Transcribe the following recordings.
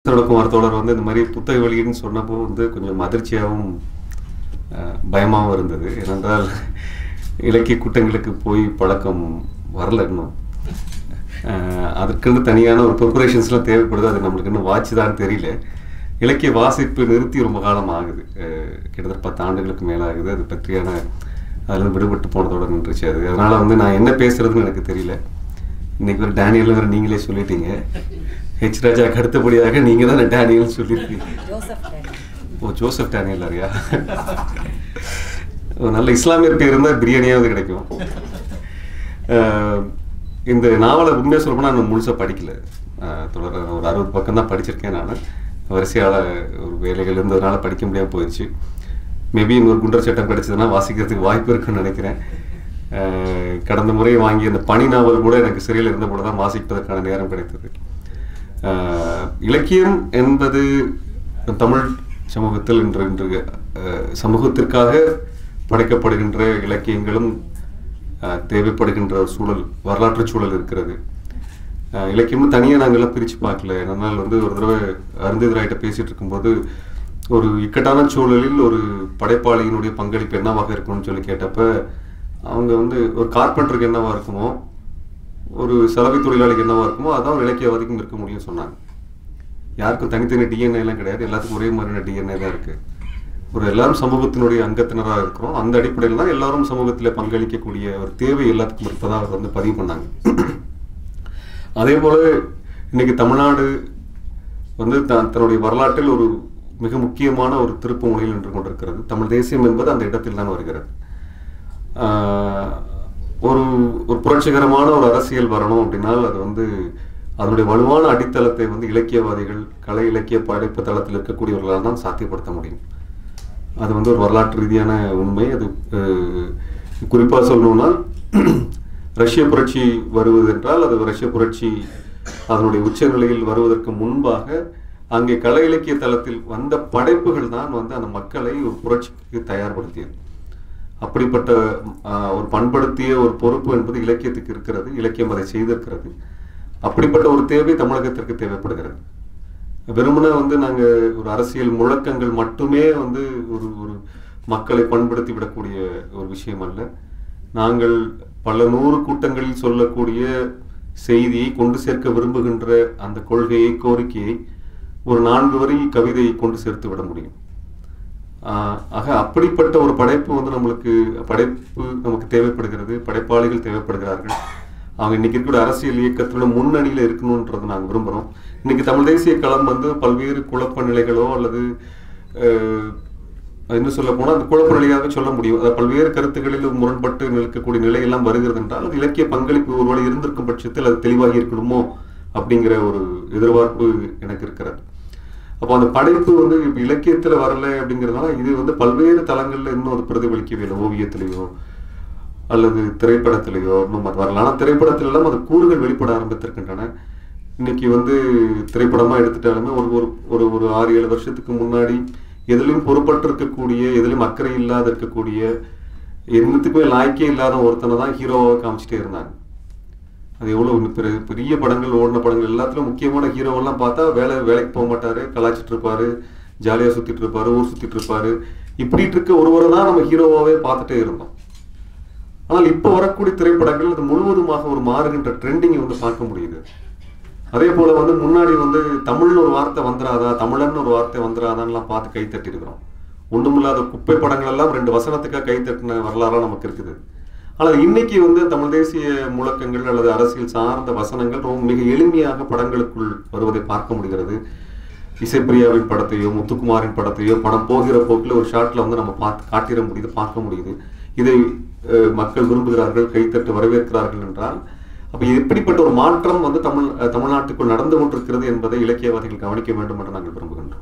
சரவணகுமார் தோழர் வந்து இந்த மாதிரி புத்தக வெளியீடுன்னு சொன்னப்போ வந்து கொஞ்சம் அதிர்ச்சியாகவும் அஹ், பயமாகவும் இருந்தது ஏனென்றால் இலக்கிய கூட்டங்களுக்கு போய் பழக்கம் வரல இன்னும் அஹ், அதற்குன்னு தனியான ஒரு ப்ரிப்பரேஷன்ஸ்லாம் தேவைப்படுது அது நம்மளுக்கு இன்னும் வாட்ச் தெரியல இலக்கிய வாசிப்பு நிறுத்தி ரொம்ப காலம் ஆகுது அஹ், கிட்டத்தட்ட பத்து ஆண்டுகளுக்கு மேலே ஆகுது அது பற்றியான அதில் விடுபட்டு போனதோட நின்றுச்சு அது அதனால வந்து நான் என்ன பேசுறதுன்னு எனக்கு தெரியல இன்னைக்கு ஒரு டேனியல் வேற நீங்களே சொல்லிட்டீங்க ஹெச் ராஜாக்கு அடுத்தபடியாக நீங்க தான் டேனியல் சொல்லியிருக்கீங்க ஜோசப் டேனி. ஓ ஜோசப் டேனியல் அறியா ஒரு நல்ல இஸ்லாமியர் பேர் இருந்தால் பிரியாணியாவது கிடைக்கும் அஹ், இந்த நாவலை உண்மையாக சொல்லப்போனால் நான் முழுசாக படிக்கல அஹ், தொடர் ஒரு அறுபது பக்கம் தான் படிச்சிருக்கேன் நான் வரிசையால் ஒரு வேலைகள் இருந்ததுனால படிக்க முடியாமல் போயிடுச்சு மேபி இன்னொரு குண்டர் சட்டம் கிடைச்சதுன்னா வாசிக்கிறதுக்கு வாய்ப்பு இருக்குன்னு நினைக்கிறேன் அஹ், கடந்த முறை வாங்கிய அந்த பனி நாவல் கூட எனக்கு சிறையில் இருந்தபோது தான் வாசிப்பதற்கான நேரம் கிடைத்தது அஹ், இலக்கியம் என்பது தமிழ் சமூகத்தில் இன்று இன்று அஹ், சமூகத்திற்காக படைக்கப்படுகின்ற இலக்கியங்களும் அஹ், தேவைப்படுகின்ற ஒரு சூழல் வரலாற்று சூழல் இருக்கிறது அஹ், இலக்கியம்னு தனியாக நாங்கள்லாம் பிரித்து பார்க்கல என்னால் வந்து ஒரு தடவை அருந்ததிராயிட்ட பேசிட்டு இருக்கும்போது ஒரு இக்கட்டான சூழலில் ஒரு படைப்பாளியினுடைய பங்களிப்பு என்னவாக இருக்கும்னு சொல்லி கேட்டப்ப அவங்க வந்து ஒரு கார்பெண்டருக்கு என்னவா இருக்குமோ ஒரு சலவை தொழிலாளிக்கு என்னவா இருக்குமோ அதான் ஒரு இலக்கியவாதிக்கும் இருக்க முடியும்னு சொன்னாங்க யாருக்கும் தனித்தனி டிஎன்ஏ எல்லாம் கிடையாது எல்லாத்துக்கும் ஒரே மாதிரியான டிஎன்ஏ தான் இருக்கு ஒரு எல்லாரும் சமூகத்தினுடைய அங்கத்தினராக இருக்கிறோம் அந்த அடிப்படையில் தான் எல்லாரும் சமூகத்தில் பங்களிக்கக்கூடிய ஒரு தேவை எல்லாத்துக்கும் இருப்பதாக அவர் வந்து பதிவு பண்ணாங்க அதே போல இன்னைக்கு தமிழ்நாடு வந்து தான் தன்னுடைய வரலாற்றில் ஒரு மிக முக்கியமான ஒரு திருப்பு முனையில் நின்று கொண்டிருக்கிறது தமிழ் தேசியம் என்பது அந்த இடத்தில் தான் வருகிறது ஆஹ் ஒரு ஒரு புரட்சிகரமான ஒரு அரசியல் வரணும் அப்படின்னால் அது வந்து அதனுடைய வலுவான அடித்தளத்தை வந்து இலக்கியவாதிகள் கலை இலக்கிய படைப்பு தளத்தில் இருக்கக்கூடியவர்களால் தான் சாத்தியப்படுத்த முடியும் அது வந்து ஒரு வரலாற்று ரீதியான உண்மை அது குறிப்பாக சொல்லணும்னா ரஷ்ய புரட்சி வருவது என்றால் அது ரஷ்ய புரட்சி அதனுடைய உச்சநிலையில் வருவதற்கு முன்பாக அங்கே கலை இலக்கிய தளத்தில் வந்த படைப்புகள் தான் வந்து அந்த மக்களை ஒரு புரட்சிக்கு தயார்படுத்தியது அப்படிப்பட்ட ஆஹ், ஒரு பண்படுத்திய ஒரு பொறுப்பு என்பது இலக்கியத்துக்கு இருக்கிறது இலக்கியம் அதை செய்திருக்கிறது அப்படிப்பட்ட ஒரு தேவை தமிழகத்திற்கு தேவைப்படுகிறது வெறுமனே வந்து நாங்க ஒரு அரசியல் முழக்கங்கள் மட்டுமே வந்து ஒரு ஒரு மக்களை பண்படுத்தி விடக்கூடிய ஒரு விஷயம் அல்ல நாங்கள் பல நூறு கூட்டங்களில் சொல்லக்கூடிய செய்தியை கொண்டு சேர்க்க விரும்புகின்ற அந்த கொள்கையை கோரிக்கையை ஒரு நான்கு வரி கவிதையை கொண்டு சேர்த்து விட முடியும் ஆஹ் ஆக அப்படிப்பட்ட ஒரு படைப்பு வந்து நம்மளுக்கு படைப்பு நமக்கு தேவைப்படுகிறது படைப்பாளிகள் தேவைப்படுகிறார்கள் அவங்க இன்னைக்கு இருக்கிற அரசியல் இயக்கத்தோட முன்னணியில இருக்கணும்ன்றது நாங்கள் விரும்புகிறோம் இன்னைக்கு தமிழ் தேசிய களம் வந்து பல்வேறு குழப்ப நிலைகளோ அல்லது ஆஹ், என்ன சொல்ல போனால் அந்த குழப்ப நிலையாக சொல்ல முடியும் அதாவது பல்வேறு கருத்துக்களில் முரண்பட்டு நிற்கக்கூடிய நிலையெல்லாம் வருகிறது என்றால் அது இலக்கிய பங்களிப்பு ஒருவேளை இருந்திருக்கும் பட்சத்தில் அது தெளிவாகி இருக்கணுமோ அப்படிங்கிற ஒரு எதிர்பார்ப்பு எனக்கு இருக்கிறது அப்போ அந்த படைப்பு வந்து இப்ப இலக்கியத்துல வரல அப்படிங்கிறதுனால இது வந்து பல்வேறு தளங்கள்ல இன்னும் அது பிரதிபலிக்கவே இல்லை ஓவியத்திலேயோ அல்லது திரைப்படத்திலேயோ இன்னும் அது வரல ஆனால் திரைப்படத்துல எல்லாம் அது கூறுகள் வெளிப்பட ஆரம்பித்திருக்கின்றன இன்னைக்கு வந்து திரைப்படமா எடுத்துட்டாலுமே ஒரு ஒரு ஒரு ஒரு ஆறு ஏழு வருஷத்துக்கு முன்னாடி எதுலையும் பொறுப்பற்று இருக்கக்கூடிய எதுலையும் அக்கறை இல்லாத இருக்கக்கூடிய என்னத்துக்குமே லாய்க்கே இல்லாத ஒருத்தனை தான் ஹீரோவாக காமிச்சிட்டே இருந்தாங்க அது எவ்வளோ பெரிய பெரிய படங்கள் ஓடின படங்கள் எல்லாத்துலயும் முக்கியமான ஹீரோவெல்லாம் பார்த்தா வேலை வேலைக்கு போக மாட்டாரு கலாச்சிட்டு இருப்பாரு ஜாலியாக சுத்திட்டு இருப்பாரு ஊர் சுத்திட்டு இருப்பாரு இப்படி இருக்க ஒருவரை தான் நம்ம ஹீரோவாவே பார்த்துட்டே இருந்தோம் ஆனால் இப்போ வரக்கூடிய திரைப்படங்கள் அது முழுவதுமாக ஒரு மாறுகின்ற ட்ரெண்டிங்கை வந்து பார்க்க முடியுது அதே போல வந்து முன்னாடி வந்து தமிழ்னு ஒரு வார்த்தை வந்துடாதா தமிழன்னு ஒரு வார்த்தை வந்துடாதான்லாம் பார்த்து கை தட்டி இருக்கிறோம் ஒண்ணுமில்லாத குப்பை படங்கள் எல்லாம் ரெண்டு வசனத்துக்காக கை தட்டின வரலாறா நமக்கு இருக்குது ஆனால் இன்னைக்கு வந்து தமிழ் தேசிய முழக்கங்கள் அல்லது அரசியல் சார்ந்த வசனங்கள் ரொம்ப மிக எளிமையாக படங்களுக்குள் வருவதை பார்க்க முடிகிறது இசைப்பிரியாவின் படத்தையோ முத்துக்குமாரின் படத்தையோ படம் போகிற போக்கில் ஒரு ஷாட்ல வந்து நம்ம பார்த்து காட்டிட முடியுது பார்க்க முடியுது இதை அஹ், மக்கள் விரும்புகிறார்கள் கைத்தட்டு வரவேற்கிறார்கள் என்றால் அப்ப இது எப்படிப்பட்ட ஒரு மாற்றம் வந்து தமிழ் அஹ், தமிழ்நாட்டுக்குள் நடந்து கொண்டிருக்கிறது என்பதை இலக்கியவாதிகள் கவனிக்க வேண்டும் என்று நாங்கள் விரும்புகின்றோம்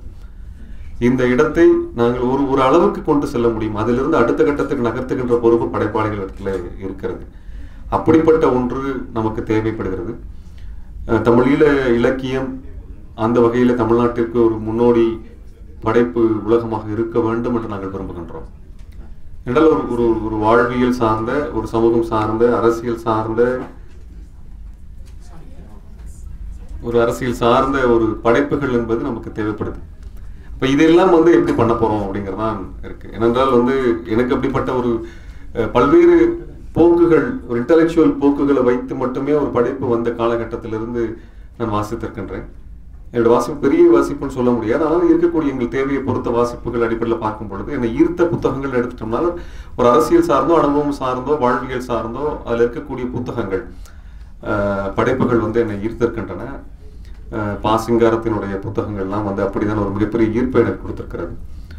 இந்த இடத்தை நாங்கள் ஒரு ஒரு அளவுக்கு கொண்டு செல்ல முடியும் அதிலிருந்து அடுத்த கட்டத்துக்கு நகர்த்துகின்ற பொறுப்பு படைப்பாளிகள் இடத்துல இருக்கிறது அப்படிப்பட்ட ஒன்று நமக்கு தேவைப்படுகிறது அஹ், தமிழீழ இலக்கியம் அந்த வகையில தமிழ்நாட்டிற்கு ஒரு முன்னோடி படைப்பு உலகமாக இருக்க வேண்டும் என்று நாங்கள் விரும்புகின்றோம் என்றால் ஒரு ஒரு ஒரு வாழ்வியல் சார்ந்த ஒரு சமூகம் சார்ந்த அரசியல் சார்ந்த ஒரு அரசியல் சார்ந்த ஒரு படைப்புகள் என்பது நமக்கு தேவைப்படுது இப்போ இதெல்லாம் வந்து எப்படி பண்ண போறோம் அப்படிங்கிறதான் இருக்கு ஏனென்றால் வந்து எனக்கு அப்படிப்பட்ட ஒரு அஹ், பல்வேறு போக்குகள் ஒரு இன்டலெக்சுவல் போக்குகளை வைத்து மட்டுமே ஒரு படைப்பு வந்த காலகட்டத்திலிருந்து நான் வாசித்திருக்கின்றேன் என்னோட வாசிப்பு பெரிய வாசிப்புன்னு சொல்ல முடியாது ஆனால் இருக்கக்கூடிய எங்கள் தேவையை பொறுத்த வாசிப்புகள் அடிப்படையில் பார்க்கும் பொழுது என்னை ஈர்த்த புத்தகங்கள் எடுத்துட்டோம்னா ஒரு அரசியல் சார்ந்தோ அனுபவம் சார்ந்தோ வாழ்வியல் சார்ந்தோ அதில் இருக்கக்கூடிய புத்தகங்கள் அஹ், படைப்புகள் வந்து என்னை ஈர்த்திருக்கின்றன அஹ், பா சிங்காரத்தினுடைய புத்தகங்கள்லாம் வந்து அப்படிதான் ஒரு மிகப்பெரிய ஈர்ப்பை எனக்கு கொடுத்திருக்கிறது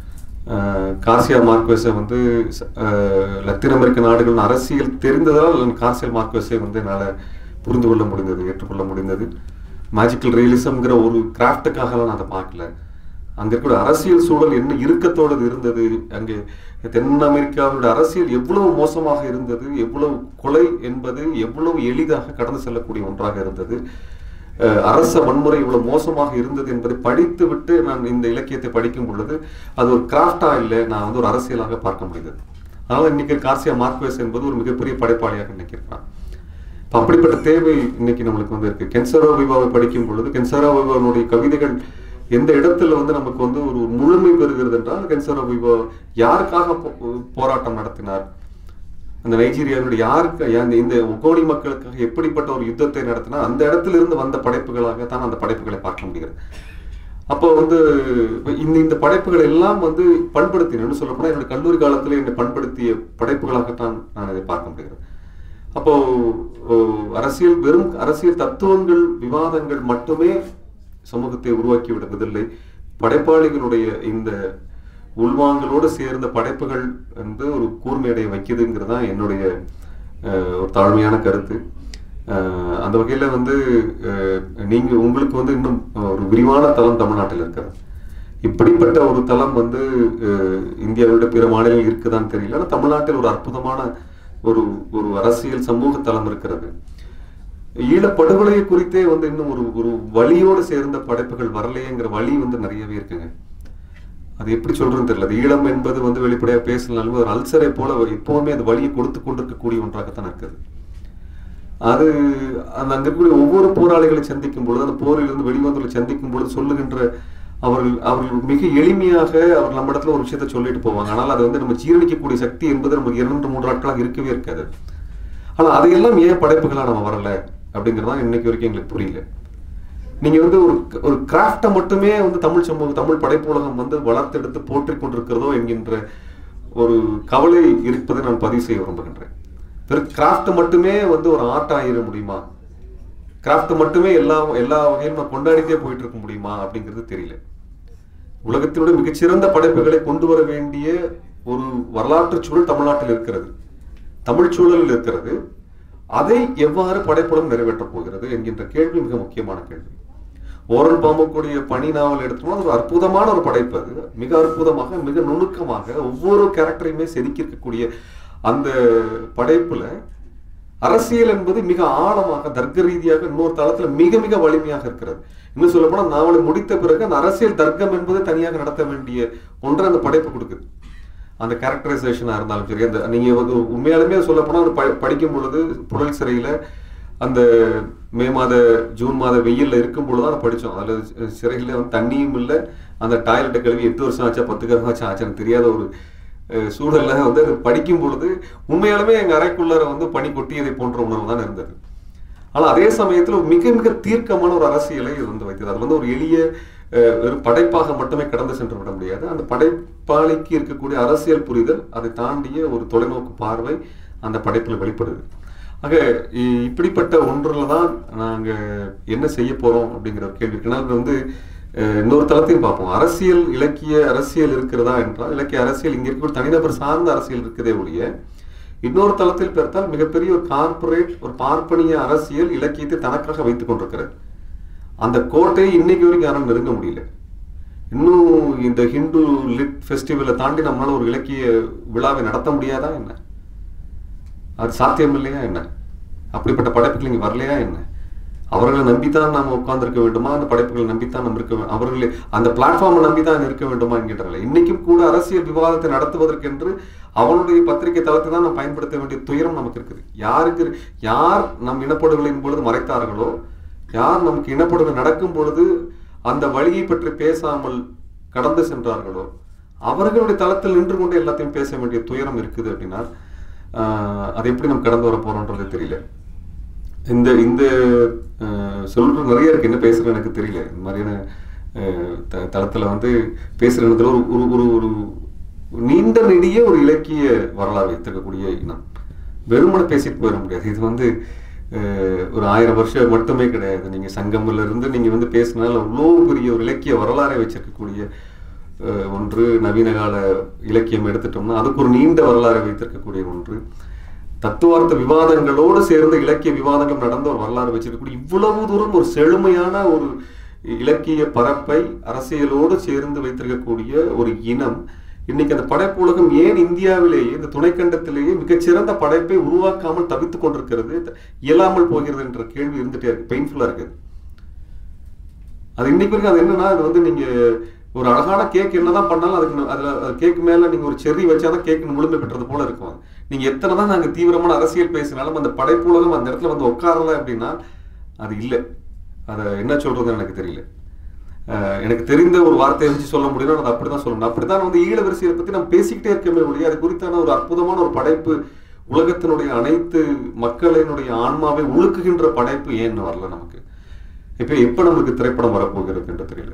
அஹ், கார்சியா மார்க்வெஸை வந்து ச- அஹ், லத்தீன் அமெரிக்க நாடுகளின் அரசியல் தெரிந்ததால் நான் கார்சியா மார்க்வெஸை வந்து என்னால் புரிந்து கொள்ள முடிந்தது ஏற்றுக்கொள்ள முடிந்தது மேஜிக்கல் ரியலிசம்ங்கிற ஒரு கிராஃப்டுக்காகலாம் நான் அதை பார்க்கல அங்க இருக்கிற அரசியல் சூழல் என்ன இறுக்கத்தோடு இருந்தது அங்கே தென் அமெரிக்காவோட அரசியல் எவ்வளவு மோசமாக இருந்தது எவ்வளவு கொலை என்பது எவ்வளவு எளிதாக கடந்து செல்லக்கூடிய ஒன்றாக இருந்தது அஹ் அரச வன்முறை இவ்வளவு மோசமாக இருந்தது என்பதை படித்து விட்டு நான் இந்த இலக்கியத்தை படிக்கும் பொழுது அது ஒரு கிராஃப்டா இல்லை நான் வந்து ஒரு அரசியலாக பார்க்க முடிந்தது அதனால இன்னைக்கு கார்சியா மார்க்வேஸ் என்பது ஒரு மிகப்பெரிய படைப்பாளியாக இன்னைக்கு இருக்கிறான் இப்ப அப்படிப்பட்ட தேவை இன்னைக்கு நம்மளுக்கு வந்து இருக்கு கென்சரோ விவாவை படிக்கும் பொழுது கென்சரோ விவாவுடைய கவிதைகள் எந்த இடத்துல வந்து நமக்கு வந்து ஒரு முழுமை பெறுகிறது என்றால் கென்சரோ விவா யாருக்காக போ- போராட்டம் நடத்தினார் அந்த நைஜீரியாவினுடைய யாருக்கு அந்த இந்த ஒகோடி மக்களுக்காக எப்படிப்பட்ட ஒரு யுத்தத்தை நடத்தினா அந்த இடத்துல இருந்து வந்த படைப்புகளாக தான் அந்த படைப்புகளை பார்க்க முடிகிறது அப்போ வந்து இப்ப இந்த இந்த படைப்புகள் எல்லாம் வந்து பண்படுத்தினு சொல்லப்போனா என்னோட கல்லூரி காலத்துல என்னை பண்படுத்திய படைப்புகளாகத்தான் நான் இதை பார்க்க முடிகிறது அப்போ ஓ, அரசியல் வெறும் அரசியல் தத்துவங்கள் விவாதங்கள் மட்டுமே சமூகத்தை உருவாக்கி விடுவதில்லை படைப்பாளிகளுடைய இந்த உள்வாங்கலோடு சேர்ந்த படைப்புகள் வந்து ஒரு கூர்மையடைய வைக்குதுங்கிறது தான் என்னுடைய அஹ், ஒரு தாழ்மையான கருத்து அஹ், அந்த வகையில வந்து அஹ், நீங்க உங்களுக்கு வந்து இன்னும் ஒரு விரிவான தளம் தமிழ்நாட்டில் இருக்கிறது இப்படிப்பட்ட ஒரு தளம் வந்து அஹ், இந்தியாவோட பிற மாநிலங்கள் இருக்குதான்னு தெரியல ஆனா தமிழ்நாட்டில் ஒரு அற்புதமான ஒரு ஒரு அரசியல் சமூக தளம் இருக்கிறது ஈழப்படுகொலையை குறித்தே வந்து இன்னும் ஒரு ஒரு வழியோடு சேர்ந்த படைப்புகள் வரலையேங்கிற வழி வந்து நிறையவே இருக்குங்க அது எப்படி சொல்றதுன்னு தெரியல அது ஈழம் என்பது வந்து வெளிப்படையா பேசலனாலும் ஒரு அல்சரை போல எப்பவுமே அது வழியை கொடுத்து கொண்டிருக்கக்கூடிய ஒன்றாகத்தான் இருக்குது அது அந்த அங்க இருக்கக்கூடிய ஒவ்வொரு போராளிகளை சந்திக்கும் பொழுது அந்த போரிலிருந்து வெளிவந்தவர்களை சந்திக்கும் பொழுது சொல்லுகின்ற அவர்கள் அவர்கள் மிக எளிமையாக அவர் நம்ம இடத்துல ஒரு விஷயத்த சொல்லிட்டு போவாங்க ஆனால் அது வந்து நம்ம ஜீரணிக்கக்கூடிய சக்தி என்பது நமக்கு இரண்டு மூன்று நாட்களாக இருக்கவே இருக்காது ஆனா அதையெல்லாம் ஏன் படைப்புகளா நம்ம வரல அப்படிங்கிறது தான் இன்னைக்கு வரைக்கும் எங்களுக்கு புரியல நீங்க வந்து ஒரு ஒரு கிராஃப்டை மட்டுமே வந்து தமிழ் சமூகம் தமிழ் படைப்பு உலகம் வந்து வளர்த்தெடுத்து போற்றிக் கொண்டிருக்கிறதோ என்கின்ற ஒரு கவலை இருப்பதை நான் பதிவு செய்ய விரும்புகின்றேன் வெறும் கிராஃப்ட் மட்டுமே வந்து ஒரு ஆர்ட் ஆகிட முடியுமா கிராஃப்ட் மட்டுமே எல்லா எல்லா வகையிலும் நான் கொண்டாடிட்டே போயிட்டு இருக்க முடியுமா அப்படிங்கிறது தெரியல உலகத்தினுடைய மிகச்சிறந்த படைப்புகளை கொண்டு வர வேண்டிய ஒரு வரலாற்று சூழல் தமிழ்நாட்டில் இருக்கிறது தமிழ் சூழலில் இருக்கிறது அதை எவ்வாறு படைப்புடன் நிறைவேற்றப் போகிறது என்கின்ற கேள்வி மிக முக்கியமான கேள்வி ஓரல் பாம்புக்குடைய பனி நாவல் எடுத்தோம்னா அது ஒரு அற்புதமான ஒரு படைப்பு அது மிக அற்புதமாக மிக நுணுக்கமாக ஒவ்வொரு கேரக்டரையுமே செதுக்கி இருக்கக்கூடிய அந்த படைப்புல அரசியல் என்பது மிக ஆழமாக தர்க்க ரீதியாக இன்னொரு தளத்துல மிக மிக வலிமையாக இருக்கிறது இன்னும் சொல்ல போனா நாவலை முடித்த பிறகு அந்த அரசியல் தர்க்கம் என்பது தனியாக நடத்த வேண்டிய ஒன்றை அந்த படைப்பு கொடுக்குது அந்த கேரக்டரைசேஷனா இருந்தாலும் சரி அந்த நீங்க வந்து உண்மையாலுமே சொல்ல போனா அது ப- படிக்கும் பொழுது புழல் சிறையில அந்த மே மாத ஜூன் மாத வெயில்ல இருக்கும் பொழுது தான் படிச்சோம் அதுல சிறையில வந்து தண்ணியும் இல்லை அந்த டாய்லெட்டை கழுவி எட்டு வருஷம் ஆச்சா பத்து வருஷம் ஆச்சா ஆச்சான்னு தெரியாத ஒரு அஹ், சூழல்ல வந்து அது படிக்கும் பொழுது உண்மையாலுமே எங்க அறைக்குள்ளார வந்து பனி கொட்டியதை போன்ற உணர்வு தான் இருந்தது ஆனா அதே சமயத்துல ஒரு மிக மிக தீர்க்கமான ஒரு அரசியலை இது வந்து வைத்தது அது வந்து ஒரு எளிய அஹ், வெறும் படைப்பாக மட்டுமே கடந்து சென்று விட முடியாது அந்த படைப்பாளிக்கு இருக்கக்கூடிய அரசியல் புரிதல் அதை தாண்டிய ஒரு தொலைநோக்கு பார்வை அந்த படைப்புல வெளிப்படுது ஆக இ- இப்படிப்பட்ட ஒன்றுல தான் நாங்க என்ன செய்ய போறோம் அப்படிங்கிற ஒரு கேள்வி இருக்கு. ஏன்னா அது வந்து அஹ், இன்னொரு தளத்தையும் பார்ப்போம் அரசியல் இலக்கிய அரசியல் இருக்கிறதா என்றால் இலக்கிய அரசியல் இங்க இருக்க ஒரு தனிநபர் சார்ந்த அரசியல் இருக்குதே ஒழிய இன்னொரு தளத்தில் பார்த்தால் மிகப்பெரிய ஒரு கார்ப்பரேட் ஒரு பார்ப்பனிய அரசியல் இலக்கியத்தை தனக்காக வைத்துக் கொண்டிருக்கிறது அந்த கோட்டையை இன்னைக்கு வரைக்கும் யாரும் நெருங்க முடியல இன்னும் இந்த ஹிந்து லிட் ஃபெஸ்டிவலை தாண்டி நம்மளால ஒரு இலக்கிய விழாவை நடத்த முடியாதா என்ன அது சாத்தியம் இல்லையா என்ன அப்படிப்பட்ட படைப்புகள் இங்க வரலையா என்ன அவர்களை நம்பித்தான் நாம் உட்கார்ந்திருக்க வேண்டுமா அந்த படைப்புகளை நம்பித்தான் நம்ம இருக்க வே- அவர்களை அந்த பிளாட்ஃபார்மை நம்பித்தான் இருக்க வேண்டுமா என்கின்றன இன்னைக்கும் கூட அரசியல் விவாதத்தை நடத்துவதற்கென்று அவனுடைய பத்திரிகை தளத்தை தான் நாம் பயன்படுத்த வேண்டிய துயரம் நமக்கு இருக்குது யாருக்கு யார் நம் இனப்படுகொலையின் பொழுது மறைத்தார்களோ யார் நமக்கு இனப்படுகொலை நடக்கும் பொழுது அந்த வழியை பற்றி பேசாமல் கடந்து சென்றார்களோ அவர்களுடைய தளத்தில் நின்று கொண்டு எல்லாத்தையும் பேச வேண்டிய துயரம் இருக்குது அப்படின்னா ஆஹ், அதை எப்படி நம்ம கடந்து வர போறோன்றது தெரியல இந்த இந்த அஹ், சொல்ற நிறைய இருக்கு என்ன பேசுறது எனக்கு தெரியல இந்த மாதிரியான அஹ், த- தளத்துல வந்து பேசுற இடத்துல ஒரு ஒரு ஒரு ஒரு நீண்ட நெடிய ஒரு இலக்கிய வரலாறு வைத்திருக்கக்கூடிய இனம் வெறுமனை பேசிட்டு போயிட முடியாது இது வந்து அஹ், ஒரு ஆயிரம் வருஷம் மட்டுமே கிடையாது நீங்க சங்கமில் இருந்து நீங்க வந்து பேசினால அவ்வளோ பெரிய ஒரு இலக்கிய வரலாறை வச்சிருக்கக்கூடிய அஹ், ஒன்று நவீன கால இலக்கியம் எடுத்துட்டோம்னா அதுக்கு ஒரு நீண்ட வரலாறை வைத்திருக்கக்கூடிய ஒன்று தத்துவார்த்த விவாதங்களோடு சேர்ந்து இலக்கிய விவாதங்கள் நடந்த ஒரு வரலாறு வச்சிருக்கக்கூடிய இவ்வளவு தூரம் ஒரு செழுமையான ஒரு இலக்கிய பரப்பை அரசியலோடு சேர்ந்து வைத்திருக்கக்கூடிய ஒரு இனம் இன்னைக்கு அந்த படைப்பு உலகம் ஏன் இந்தியாவிலேயே இந்த துணைக்கண்டத்திலேயே மிகச்சிறந்த படைப்பை உருவாக்காமல் தவித்துக் கொண்டிருக்கிறது இயலாமல் போகிறது என்ற கேள்வி இருந்துட்டே இருக்கு பெயின்ஃபுல்லா இருக்குது அது இன்னைக்கு வரைக்கும் அது என்னன்னா அது வந்து நீங்க ஒரு அழகான கேக் என்னதான் பண்ணாலும் அதுக்கு ந- அதுல கேக் மேல நீங்க ஒரு செர்ரி வச்சாதான் கேக் முழுமை பெற்றது போல இருக்கும் அது. நீங்க எத்தனை தான் நாங்க தீவிரமான அரசியல் பேசினாலும் அந்த படைப்புலகம் அந்த இடத்துல வந்து உட்காரல அப்படின்னா அது இல்லை அதை என்ன சொல்றதுன்னு எனக்கு தெரியல அஹ் எனக்கு தெரிந்த ஒரு வார்த்தையை வச்சு சொல்ல முடியும் அது அப்படிதான் சொல்லணும் அப்படித்தான் வந்து ஈழ வரிசையை பத்தி நம்ம பேசிக்கிட்டே இருக்கமே ஒழிய அது குறித்தான ஒரு அற்புதமான ஒரு படைப்பு உலகத்தினுடைய அனைத்து மக்களினுடைய ஆன்மாவை உழுக்குகின்ற படைப்பு ஏன்னு வரல நமக்கு இப்போ எப்போ நமக்கு திரைப்படம் வரப்போகிறது என்று தெரியல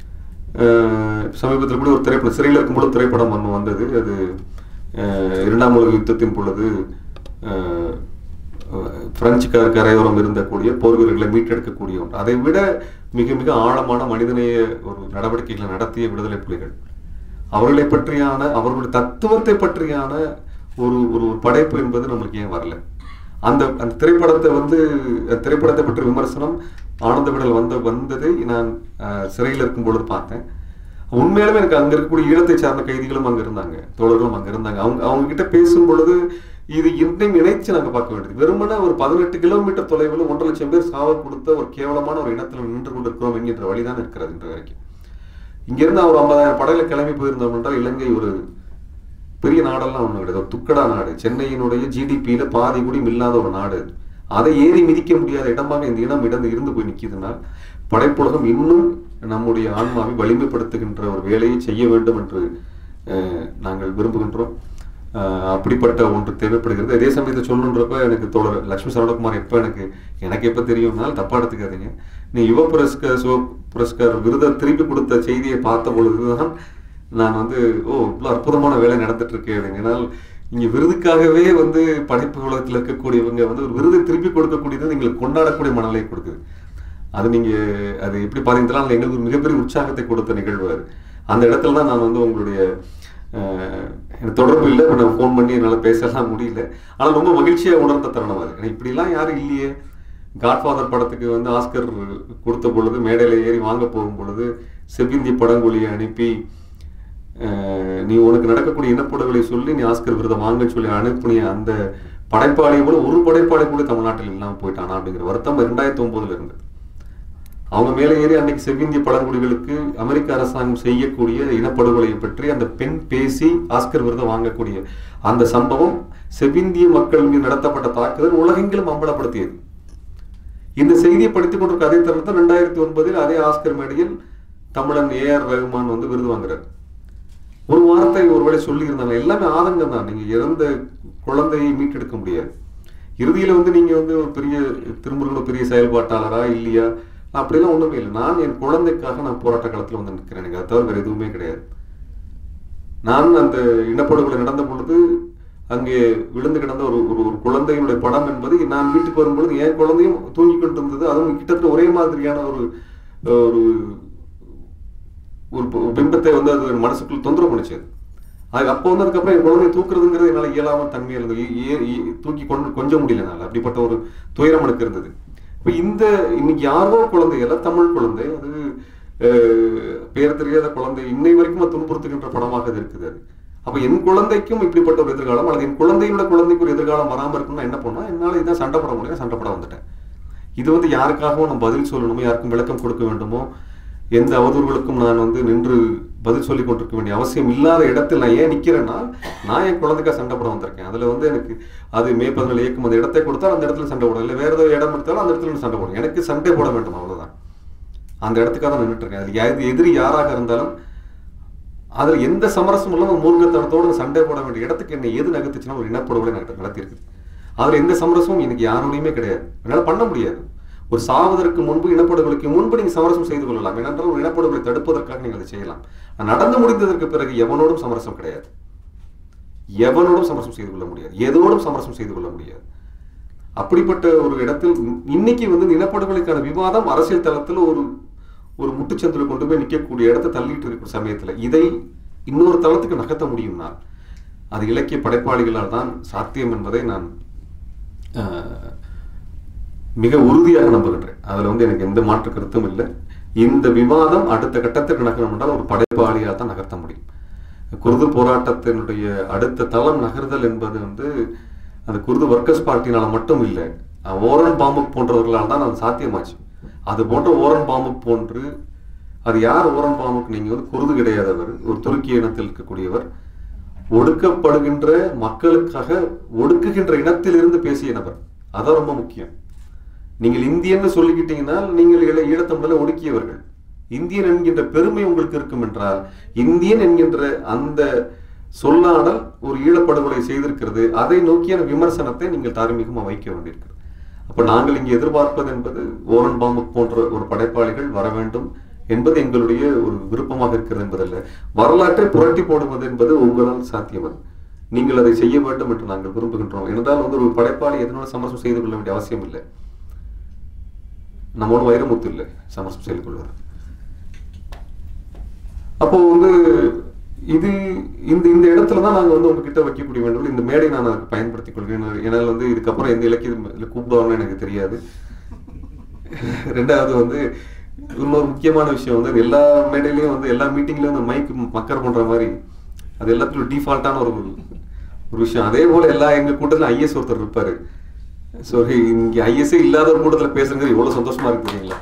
அஹ் சமீபத்தில் கூட ஒரு திரைப்படம் சிறையில் இருக்கும்போது திரைப்படம் ஒன்று வந்தது அது அஹ் இரண்டாம் உலக யுத்தத்தின் பொழுது அஹ், அஹ், பிரெஞ்சு க கரையோரம் இருந்தக்கூடிய போர் வீரர்களை மீட்டெடுக்கக்கூடிய ஒன்று அதை விட மிக மிக ஆழமான மனிதநேய ஒரு நடவடிக்கைகளை நடத்திய விடுதலை புலிகள் அவர்களை பற்றியான அவர்களுடைய தத்துவத்தை பற்றியான ஒரு ஒரு படைப்பு என்பது நம்மளுக்கு ஏன் வரல அந்த அந்த திரைப்படத்தை வந்து அந்த திரைப்படத்தை பற்றிய விமர்சனம் ஆனந்த விடல் வந்த வந்ததை நான் அஹ், சிறையில் இருக்கும் பொழுது பார்த்தேன் உண்மையிலுமே எனக்கு அங்க இருக்கக்கூடிய ஈழத்தை சார்ந்த கைதிகளும் அங்க இருந்தாங்க தோழர்களும் அங்க இருந்தாங்க அவங்க அவங்க கிட்ட பேசும் பொழுது இது இன்னையும் இணைச்சு நாங்க பார்க்க வேண்டியது வெறுமனே ஒரு பதினெட்டு கிலோமீட்டர் தொலைவில் ஒன்றரை லட்சம் பேர் சாவ கொடுத்த ஒரு கேவலமான ஒரு இனத்தில் நின்று கொண்டிருக்கிறோம் என்கின்ற வழிதான் இருக்கிறது இன்று வரைக்கும் இங்கிருந்து ஒரு ஐம்பதாயிரம் படையில கிளம்பி போயிருந்தோம் என்றால் இலங்கை ஒரு பெரிய நாடெல்லாம் ஒண்ணு கிடையாது ஒரு துக்கடா நாடு சென்னையினுடைய ஜிடிபியில பாதி கூட இல்லாத ஒரு நாடு அது. அதை ஏறி மிதிக்க முடியாத இடமாக இந்த இனம் இடந்து இருந்து போய் நிற்கிதுனால் படைப்புலகம் இன்னும் நம்முடைய ஆன்மாவை வலிமைப்படுத்துகின்ற ஒரு வேலையை செய்ய வேண்டும் என்று அஹ், நாங்கள் விரும்புகின்றோம் அஹ், அப்படிப்பட்ட ஒன்று தேவைப்படுகிறது அதே சமயத்தை சொல்லணுன்றப்ப எனக்கு தோழர் லட்சுமி சரவணகுமார் எப்போ எனக்கு எனக்கு எப்போ தெரியும்னாலும் தப்பா எடுத்துக்காதீங்க நீ யுவ புரஸ்கார் சிவ புரஸ்கார் விருதை திருப்பி கொடுத்த செய்தியை பார்த்த பொழுதுதான் நான் வந்து ஓ இவ்வளோ அற்புதமான வேலை நடந்துட்டு இருக்கு அப்படின்னு ஏன்னால் இங்க விருதுக்காகவே வந்து படைப்பு உலகத்தில் இருக்கக்கூடியவங்க வந்து ஒரு விருதை திருப்பி கொடுக்கக்கூடியது எங்களுக்கு கொண்டாடக்கூடிய மனநிலையை கொடுக்குது அது நீங்க அது எப்படி பார்த்தீங்கன்னா எங்களுக்கு ஒரு மிகப்பெரிய உற்சாகத்தை கொடுத்த நிகழ்வு அது அந்த இடத்துல தான் நான் வந்து உங்களுடைய அஹ், எனக்கு தொடர்பு இல்லை இப்ப நான் ஃபோன் பண்ணி என்னால் பேசலாம் முடியல ஆனால் ரொம்ப மகிழ்ச்சியாக உணர்ந்த தருணம் அது ஏன்னா இப்படிலாம் யாரும் இல்லையே காட்ஃபாதர் படத்துக்கு வந்து ஆஸ்கர் கொடுத்த பொழுது மேடையில் ஏறி வாங்க போகும் பொழுது செவ்விந்தி படங்கொலியை அனுப்பி அஹ், நீ உனக்கு நடக்கக்கூடிய இனப்படுகளை சொல்லி நீ ஆஸ்கர் விருதை வாங்கன்னு சொல்லி அனுப்பினிய அந்த படைப்பாளி கூட ஒரு படைப்பாளி கூட தமிழ்நாட்டில் இல்லாமல் போயிட்டானா அப்படிங்கிற வருத்தம் ரெண்டாயிரத்தி ஒன்பதுல இருந்தது அவங்க மேலே ஏறி அன்னைக்கு செவ்விந்திய பழங்குடிகளுக்கு அமெரிக்க அரசாங்கம் செய்யக்கூடிய இனப்படுகொலையை பற்றி அந்த பெண் பேசி ஆஸ்கர் விருதை வாங்கக்கூடிய அந்த சம்பவம் செவ்விந்திய மக்கள் மீது நடத்தப்பட்ட தாக்குதல் உலகெங்கிலும் அம்பலப்படுத்தியது இந்த செய்தியை படித்துக் கொண்டிருக்க அதே தருணத்தில் ரெண்டாயிரத்தி ஒன்பதில் அதே ஆஸ்கர் மேடையில் தமிழன் ஏ ஆர் ரகுமான் வந்து விருது வாங்குறார் ஒரு வார்த்தை ஒருவேளை சொல்லியிருந்தாங்க எல்லாமே ஆதங்கம் தான் நீங்க இறந்த குழந்தையை மீட்டெடுக்க முடியாது இறுதியில வந்து நீங்க வந்து ஒரு பெரிய திருமுருகன் பெரிய செயல்பாட்டாளரா இல்லையா அப்படிலாம் ஒண்ணுமே இல்லை நான் என் குழந்தைக்காக நான் போராட்ட காலத்துல வந்து நிற்கிறேன் எனக்கு அதை தவிர வேற எதுவுமே கிடையாது நான் அந்த இனப்படுகொலை நடந்த பொழுது அங்கே விழுந்து கிடந்த ஒரு ஒரு ஒரு குழந்தையினுடைய படம் என்பது நான் வீட்டுக்கு வரும்பொழுது என் குழந்தையும் தூங்கி கொண்டு இருந்தது அதுவும் கிட்டத்தட்ட ஒரே மாதிரியான ஒரு ஒரு ஒரு ப- ஒரு பிம்பத்தை வந்து அது என் மனசுக்குள்ள தொந்தரவு பண்ணுச்சு அது. அது அப்போ வந்து அதுக்கப்புறம் என் குழந்தைய தூக்குறதுங்கிறது என்னால் இயலாம தன்மையாக இருந்தது ஏ- ஏ- ஏ- தூக்கி கொண்டு கொஞ்சம் முடியல என்னால் அப்படிப்பட்ட ஒரு துயரம் எனக்கு இருந்தது இப்போ இந்த இன்னைக்கு யாரோ குழந்தை எல்லாம் தமிழ் குழந்தை அது அஹ், பேர் தெரியாத குழந்தை இன்னை வரைக்கும் அது துன்புறுத்துகின்ற படமாக அது இருக்குது அது அப்ப என் குழந்தைக்கும் இப்படிப்பட்ட ஒரு எதிர்காலம் அல்லது என் குழந்தையோட குழந்தைக்கு ஒரு எதிர்காலம் வராம இருக்கணும்னா என்ன பண்ணா என்னால இதான் சண்டை போட முடியும் சண்டை போட வந்துட்டேன் இது வந்து யாருக்காகவும் நம்ம பதில் சொல்லணுமோ யாருக்கும் விளக்கம் கொடுக்க வேண்டுமோ எந்த அவதூறுகளுக்கும் நான் வந்து நின்று பதில் சொல்லி கொண்டிருக்க வேண்டிய அவசியம் இல்லாத இடத்தில் நான் ஏன் நிக்கிறேன்னா நான் என் குழந்தைக்கா சண்டை போட வந்திருக்கேன் அதுல வந்து எனக்கு அது மே பதினாலு இயக்கம் அந்த இடத்தை கொடுத்தா அந்த இடத்துல சண்டை போடும் இல்லை வேற ஏதோ இடம் எடுத்தாலும் அந்த இடத்துல நான் சண்டை போடும் எனக்கு சண்டை போட வேண்டும் அவ்வளவுதான் அந்த இடத்துக்காக தான் நின்றுட்டு இருக்கேன் அது யா- எதிரி யாராக இருந்தாலும் அதுல எந்த சமரசமும் இல்லாம மூர்க்கத்தனத்தோடு சண்டை போட வேண்டிய இடத்துக்கு என்ன எது நகர்த்துச்சுன்னா ஒரு இனப்படுகொலை நகர்த்து நடத்தியிருக்குது அதுல எந்த சமரசமும் எனக்கு யாரோடையுமே கிடையாது என்னால பண்ண முடியாது ஒரு சாவதற்கு முன்பு இனப்படுகொலைக்கு முன்பு நீங்க சமரசம் செய்து கொள்ளலாம் ஏனென்றால் ஒரு இனப்படுகொலை தடுப்பதற்காக நீங்கள் அதை செய்யலாம் ஆனா, நடந்து முடிந்ததற்கு பிறகு எவனோடும் சமரசம் கிடையாது எவனோடும் சமரசம் செய்து கொள்ள முடியாது எதோடும் சமரசம் செய்து கொள்ள முடியாது அப்படிப்பட்ட ஒரு இடத்தில் இன்னைக்கு வந்து இந்த இனப்படுகொலைக்கான விவாதம் அரசியல் தளத்தில் ஒரு ஒரு முட்டுச்சந்தில் கொண்டு போய் நிற்கக்கூடிய இடத்தை தள்ளிட்டு இருக்கிற சமயத்துல இதை இன்னொரு தளத்துக்கு நகர்த்த முடியும்னா அது இலக்கிய படைப்பாளிகளால் தான் சாத்தியம் என்பதை நான் ஆஹ், மிக உறுதியாக நம்புகின்றேன் அதுல வந்து எனக்கு எந்த மாற்று கருத்தும் இல்லை இந்த விவாதம் அடுத்த கட்டத்திற்கு நகரம் என்றால் ஒரு படைப்பாளியாக தான் நகர்த்த முடியும் குருது போராட்டத்தினுடைய அடுத்த தளம் நகர்தல் என்பது வந்து அந்த குருது ஒர்க்கர்ஸ் பார்ட்டினால மட்டும் இல்லை அஹ் ஓரன் பாம்புக் போன்றவர்களால் தான் அது சாத்தியமாச்சு அது போன்ற ஓரன் பாம்புக் போன்று அது யார் ஓரன் பாம்புக் நீங்க வந்து குருது கிடையாதவர் ஒரு துருக்கிய இனத்தில் இருக்கக்கூடியவர் ஒடுக்கப்படுகின்ற மக்களுக்காக ஒடுக்குகின்ற இனத்திலிருந்து பேசிய நபர் அதான் ரொம்ப முக்கியம் நீங்கள் இந்தியன்னு சொல்லிக்கிட்டீங்கன்னா நீங்கள் ஈழ ஈழத்தமிழை ஒடுக்கியவர்கள் இந்தியன் என்கின்ற பெருமை உங்களுக்கு இருக்கும் என்றால் இந்தியன் என்கின்ற அந்த சொல்லாடல் ஒரு ஈழப்படுகொலை செய்திருக்கிறது அதை நோக்கியான விமர்சனத்தை நீங்கள் தார்மீகமாக வைக்க வேண்டியிருக்கிறது அப்ப நாங்கள் இங்கே எதிர்பார்ப்பது என்பது ஓரன் பாம்புக் போன்ற ஒரு படைப்பாளிகள் வர வேண்டும் என்பது எங்களுடைய ஒரு விருப்பமாக இருக்கிறது என்பதல்ல வரலாற்றை புரட்டி போடுவது என்பது உங்களால் சாத்தியமது நீங்கள் அதை செய்ய வேண்டும் என்று நாங்கள் விரும்புகின்றோம் என்றால் வந்து ஒரு படைப்பாளி எதனோட சமரசம் செய்து கொள்ள வேண்டிய அவசியம் இல்லை நம்மோட வைரமுத்து இல்லை சமரசம் செய்து கொள்வார் அப்போ வந்து இது இந்த இந்த இடத்துல தான் நாங்கள் வந்து உங்ககிட்ட வைக்கக்கூடிய வேண்டும் இந்த மேடை நான் அதுக்கு பயன்படுத்திக் கொள்கிறேன் ஏன்னால் வந்து இதுக்கப்புறம் எந்த இலக்கியம் கூப்பிடுவாங்கன்னு எனக்கு தெரியாது ரெண்டாவது வந்து இன்னொரு முக்கியமான விஷயம் வந்து அது எல்லா மேடையிலையும் வந்து எல்லா மீட்டிங்லயும் அந்த மைக் மக்கர் பண்ற மாதிரி அது எல்லாத்துலயும் டிஃபால்ட்டான ஒரு ஒரு விஷயம் அதே போல எல்லா எங்க கூட்டத்துல ஐஎஸ் ஒருத்தர் இருப்பாரு ஸோ இங்க ஐஎஸ்ஏ இல்லாத ஒரு கூட்டத்துல பேசுறது எவ்வளவு சந்தோஷமா இருக்கு தெரியுங்களா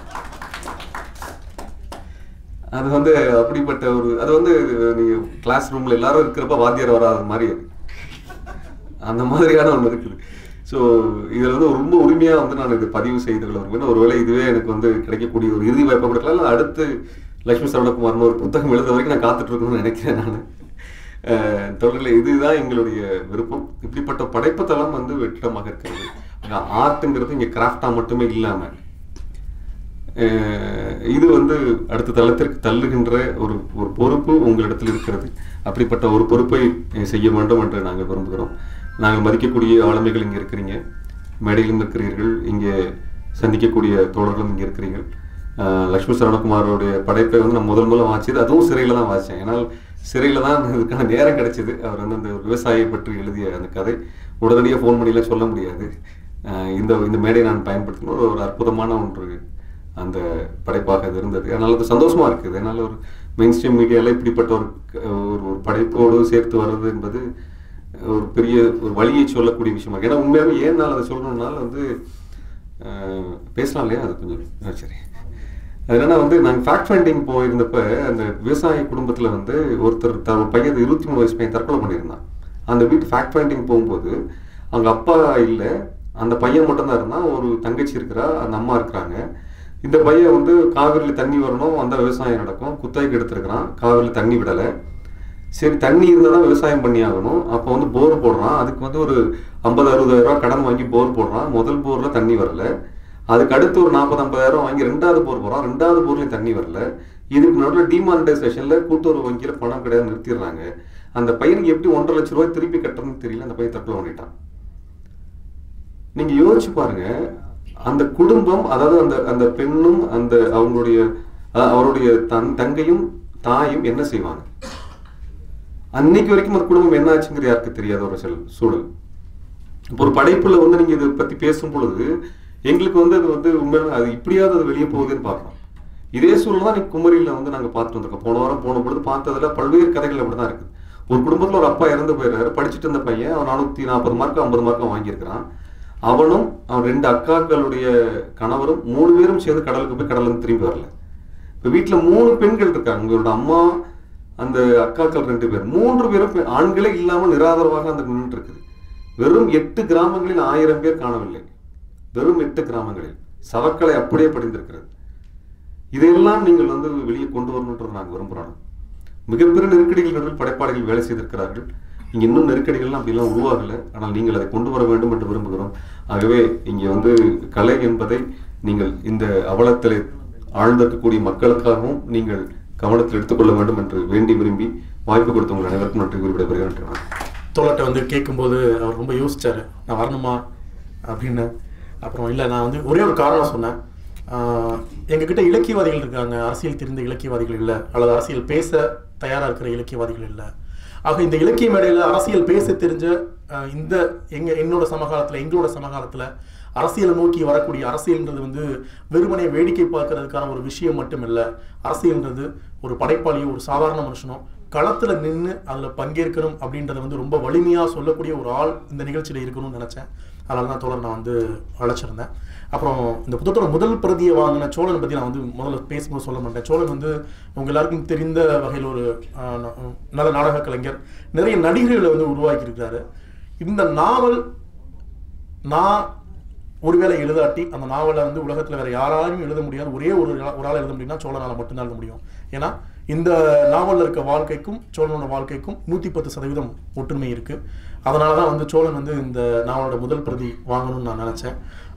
அது வந்து அப்படிப்பட்ட ஒரு அது வந்து நீங்க கிளாஸ் ரூம்ல எல்லாரும் இருக்கிறப்ப வாத்தியார் வராத மாதிரி அது அந்த மாதிரியான ஒன்று இருக்குது ஸோ இதில் வந்து ரொம்ப உரிமையாக வந்து நான் இது பதிவு செய்து கொள்ள விரும்புகிறேன் ஒருவேளை இதுவே எனக்கு வந்து கிடைக்கக்கூடிய ஒரு இறுதி வாய்ப்பை கொடுக்கலாம் இல்லை அடுத்து லட்சுமி சரவணகுமார்னு ஒரு புத்தகம் எழுத வரைக்கும் நான் காத்துட்டு இருக்கணும்னு நினைக்கிறேன் நான் தொடரில் இதுதான் எங்களுடைய விருப்பம் இப்படிப்பட்ட படைப்பு தளம் வந்து வெற்றிடமாக இருக்கிறது ஆர்ட்டுங்கிறது இங்கே கிராஃப்டாக மட்டுமே இல்லாமல் அஹ் இது வந்து அடுத்த தளத்திற்கு தள்ளுகின்ற ஒரு ஒரு பொறுப்பு உங்களிடத்தில் இருக்கிறது அப்படிப்பட்ட ஒரு பொறுப்பை செய்ய வேண்டும் என்று நாங்கள் விரும்புகிறோம் நாங்கள் மதிக்கக்கூடிய ஆளுமைகள் இங்கே இருக்கிறீங்க மேடையிலும் இருக்கிறீர்கள் இங்கே சந்திக்கக்கூடிய தோழர்களும் இங்கே இருக்கிறீர்கள் அஹ் லக்ஷ்மி சரவணகுமாரோடைய படைப்பை வந்து நான் முதல் முதல்ல வாசிச்சது அதுவும் சிறையில் தான் வாசித்தேன் ஏன்னால் சிறையில் தான் இதுக்கான நேரம் கிடைச்சிது அவர் வந்து அந்த விவசாயியை பற்றி எழுதிய அந்த கதை உடனடியாக ஃபோன் பண்ணிலாம் சொல்ல முடியாது அஹ் இந்த இந்த மேடையை நான் பயன்படுத்தின ஒரு ஒரு அற்புதமான ஒன்று அந்த படைப்பாக அது இருந்தது அதனால அது சந்தோஷமா இருக்குது அதனால ஒரு மெயின் ஸ்ட்ரீம் மீடியாவில் இப்படிப்பட்ட ஒரு ஒரு ஒரு படைப்போடு சேர்த்து வர்றது என்பது ஒரு பெரிய ஒரு வழியை சொல்லக்கூடிய விஷயமா இருக்கு. ஏன்னா உண்மையாகவே ஏன் நான் அதை சொல்லணும்னால வந்து அஹ், பேசலாம் இல்லையா அது கொஞ்சம் ஆ, சரி அது என்னன்னா வந்து நாங்கள் ஃபேக்ட் ஃபைண்டிங் போயிருந்தப்ப அந்த விவசாய குடும்பத்தில் வந்து ஒருத்தர் த ஒரு பையன் இருபத்தி மூணு வயசு பையன் தற்கொலை பண்ணியிருந்தான் அந்த வீட்டு ஃபேக்ட் ஃபைண்டிங் போகும்போது அவங்க அப்பா இல்லை அந்த பையன் மட்டும்தான் இருந்தான் ஒரு தங்கச்சி இருக்கிறா அந்த அம்மா இருக்கிறாங்க இந்த பையன் வந்து காவிரியில் தண்ணி வரணும் வந்தால் விவசாயம் நடக்கும் குத்தகைக்கு எடுத்திருக்கிறான் காவிரியில் தண்ணி விடலை சரி தண்ணி இருந்தால் தான் விவசாயம் பண்ணி ஆகணும் அப்போ வந்து போர் போடுறான் அதுக்கு வந்து ஒரு ஐம்பது அறுபதாயிரம் ரூபா கடன் வாங்கி போர் போடுறான் முதல் போரில் தண்ணி வரல அதுக்கு அடுத்து ஒரு நாற்பது ஐம்பதாயிரம் வாங்கி ரெண்டாவது போர் போடுறான் ரெண்டாவது போர்லையும் தண்ணி வரல இதுக்கு நடுவில் டிமானிட்டைசேஷனில் கூட்டுறவு வங்கியில் பணம் கிடையாது நிறுத்திடுறாங்க அந்த பையனுக்கு எப்படி ஒன்றரை லட்ச ரூபாய் திருப்பி கட்டுறதுன்னு தெரியல அந்த பையன் தற்கொலை பண்ணிட்டான் நீங்க யோசிச்சு பாருங்க அந்த குடும்பம் அதாவது அந்த அந்த பெண்ணும் அந்த அவங்களுடைய அஹ், அவருடைய தன் தங்கையும் தாயும் என்ன செய்வாங்க அன்னைக்கு வரைக்கும் அந்த குடும்பம் என்ன ஆச்சுங்கிறது யாருக்கு தெரியாத ஒரு சில சூழல் இப்போ ஒரு படைப்புல வந்து நீங்க இதை பத்தி பேசும் பொழுது எங்களுக்கு வந்து அது வந்து உண்மையில அது இப்படியாவது அது வெளியே போகுதுன்னு பார்க்கணும் இதே சூழல் தான் நீங்க குமரியில வந்து நாங்க பார்த்துட்டு வந்திருக்கோம் போன வாரம் போன பொழுது பார்த்ததுல பல்வேறு கதைகள் அப்படிதான் இருக்குது ஒரு குடும்பத்துல ஒரு அப்பா இறந்து போயிடுறாரு படிச்சுட்டு இருந்த பையன் அவன் நானூத்தி நாற்பது மார்க் ஐம்பது மார்க்கும் வாங்கியிருக்கிறான் அவனும் அவன் ரெண்டு அக்காக்களுடைய கணவரும் மூணு பேரும் சேர்ந்து கடலுக்கு போய் கடல்ல இருந்து திரும்பி வரல இப்ப வீட்டுல மூணு பெண்கள் இருக்காங்க உங்களோட அம்மா அந்த அக்காக்கள் ரெண்டு பேர் மூன்று பேரும் பெ- ஆண்களே இல்லாமல் நிராதரவாக அந்த நின்று இருக்குது வெறும் எட்டு கிராமங்களில் ஆயிரம் பேர் காணவில்லை வெறும் எட்டு கிராமங்களில் சவக்கலை அப்படியே படிந்திருக்கிறது இதையெல்லாம் நீங்கள் வந்து வெளியே கொண்டு வரணுன்றது நாங்கள் விரும்புகிறோம் மிகப்பெரிய நெருக்கடிகள் நடுவில் படைப்பாளிகள் வேலை செய்திருக்கிறார்கள் இங்க இன்னும் நெருக்கடிகள்லாம் அப்படிலாம் உருவாகல ஆனால் நீங்கள் அதை கொண்டு வர வேண்டும் என்று விரும்புகிறோம் ஆகவே இங்கே வந்து கலை என்பதை நீங்கள் இந்த அவலத்தில் ஆழ்ந்திருக்கக்கூடிய மக்களுக்காகவும் நீங்கள் கவனத்தில் எடுத்துக்கொள்ள வேண்டும் என்று வேண்டி விரும்பி வாய்ப்பு கொடுத்த உங்கள் அனைவருக்கும் நன்றி குறிப்பிட பெறுகிறேன் தோழர்கிட்ட வந்து கேட்கும்போது அவர் ரொம்ப யோசிச்சாரு நான் வரணுமா அப்படின்னு அப்புறம் இல்லை நான் வந்து ஒரே ஒரு காரணம் சொன்னேன் ஆஹ் எங்ககிட்ட இலக்கியவாதிகள் இருக்காங்க அரசியல் தெரிந்த இலக்கியவாதிகள் இல்லை அல்லது அரசியல் பேச தயாராக இருக்கிற இலக்கியவாதிகள் இல்லை ஆக இந்த இலக்கிய மேடையில் அரசியல் பேச தெரிஞ்ச ஆஹ் இந்த எங்க என்னோட சமகாலத்தில் எங்களோட சமகாலத்தில் அரசியலை நோக்கி வரக்கூடிய அரசியல்ன்றது வந்து வெறுமனே வேடிக்கை பார்க்கறதுக்கான ஒரு விஷயம் மட்டும் இல்லை அரசியல்ன்றது ஒரு படைப்பாளியோ ஒரு சாதாரண மனுஷனோ களத்துல நின்று அதுல பங்கேற்கணும் அப்படின்றத வந்து ரொம்ப வலிமையா சொல்லக்கூடிய ஒரு ஆள் இந்த நிகழ்ச்சியில இருக்கணும்னு நினைச்சேன் அதனால தான் தோழர் நான் வந்து அழைச்சிருந்தேன் அப்புறம் இந்த புத்தகத்தோட முதல் பிரதியை வாங்கின சோழனை பத்தி நான் வந்து முதல்ல பேசும்போது சொல்ல மாட்டேன் சோழன் வந்து உங்க எல்லாருக்கும் தெரிந்த வகையில் ஒரு ஆஹ், ந- நல்ல நாடக கலைஞர் நிறைய நடிகர்களை வந்து உருவாக்கி இருக்காரு இந்த நாவல் நான் ஒருவேளை எழுதாட்டி அந்த நாவலை வந்து உலகத்துல வேற யாராலையும் எழுத முடியாது ஒரே ஒரு ஆளா- ஒரு ஆள் எழுத முடியும்னா சோழனால மட்டும்தான் எழுத முடியும் ஏன்னா இந்த நாவல்ல இருக்க வாழ்க்கைக்கும் சோழனோட வாழ்க்கைக்கும் நூத்தி பத்து சதவீதம் ஒற்றுமை இருக்கு அதனால தான் வந்து சோழன் வந்து இந்த நாவலோட முதல் பிரதி வாங்கணும்னு நான் நினைச்சேன்